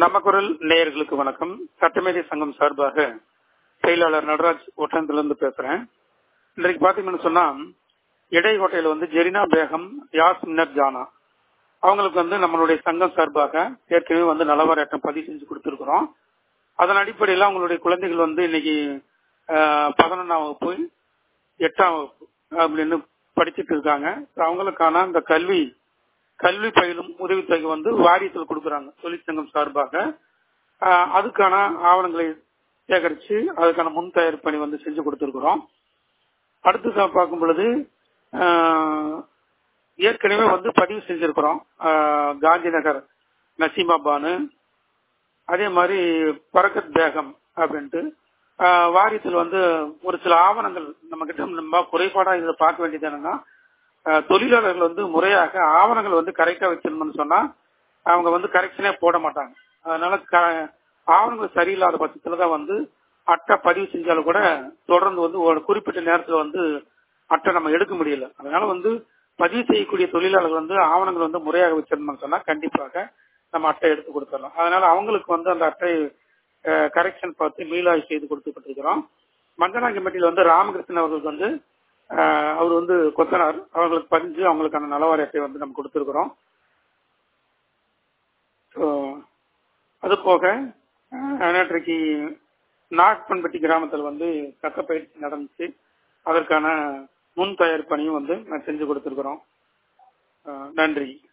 நம்ம குரல் நேயர்களுக்கு வணக்கம் சட்டமேதை சங்கம் சார்பாக செயலாளர் நடராஜ் ஒட்டந்திலிருந்து பேசுறேன் இன்றைக்கு பாத்தீங்கன்னு சொன்னா இடைக்கோட்டையில வந்து ஜெரினா பேகம் யாஸ் மின்னர் ஜானா அவங்களுக்கு வந்து நம்மளுடைய சங்கம் சார்பாக ஏற்கனவே வந்து நலவாரியட்டம் பதிவு செஞ்சு கொடுத்திருக்கிறோம் அதன் அடிப்படையில் அவங்களுடைய குழந்தைகள் வந்து இன்னைக்கு பதினொன்னாம் வகுப்பு எட்டாம் வகுப்பு அப்படின்னு படிச்சுட்டு இருக்காங்க அவங்களுக்கான அந்த கல்வி கல்வி பயிலும் உதவித்தொகை வந்து வாரியத்தில் கொடுக்குறாங்க தொழிற்சங்கம் சார்பாக அதுக்கான ஆவணங்களை சேகரிச்சு அதுக்கான முன் தயார் பணி வந்து செஞ்சு கொடுத்திருக்கிறோம் அடுத்து பார்க்கும் பொழுது ஏற்கனவே வந்து பதிவு செஞ்சிருக்கிறோம் காந்தி நகர் நசீமா பானு அதே மாதிரி பரக்கத் பேகம் அப்படின்ட்டு வாரியத்தில் வந்து ஒரு சில ஆவணங்கள் நம்ம கிட்ட நம்ம குறைபாடா இதை பார்க்க வேண்டியது என்னன்னா தொழிலாளர்கள் வந்து முறையாக ஆவணங்கள் வந்து கரெக்டா வச்சிருந்தோம்னு சொன்னா அவங்க வந்து கரெக்ஷனே போட மாட்டாங்க அதனால ஆவணங்கள் சரியில்லாத பட்சத்துல தான் வந்து அட்டை பதிவு செஞ்சாலும் கூட தொடர்ந்து வந்து ஒரு குறிப்பிட்ட நேரத்துல வந்து அட்டை நம்ம எடுக்க முடியல அதனால வந்து பதிவு செய்யக்கூடிய தொழிலாளர்கள் வந்து ஆவணங்கள் வந்து முறையாக வச்சிருந்தோம்னு சொன்னா கண்டிப்பாக நம்ம அட்டை எடுத்து கொடுத்துடலாம் அதனால அவங்களுக்கு வந்து அந்த அட்டை கரெக்ஷன் பார்த்து மீளாய்வு செய்து கொடுத்துப்பட்டிருக்கிறோம் மஞ்சனாங்கிமட்டியில் வந்து ராமகிருஷ்ணன் அவர்களுக்கு வந்து அவர் வந்து கொத்தனார் அவங்களுக்கு பதிஞ்சு அவங்களுக்கான நலவாரி அட்டை வந்து நம்ம கொடுத்துருக்குறோம் அது போக நேற்றைக்கு நாகப்பன்பட்டி கிராமத்தில் வந்து சட்டப்பயிற்சி நடந்துச்சு அதற்கான முன் தயார் பணியும் வந்து செஞ்சு கொடுத்துருக்குறோம் நன்றி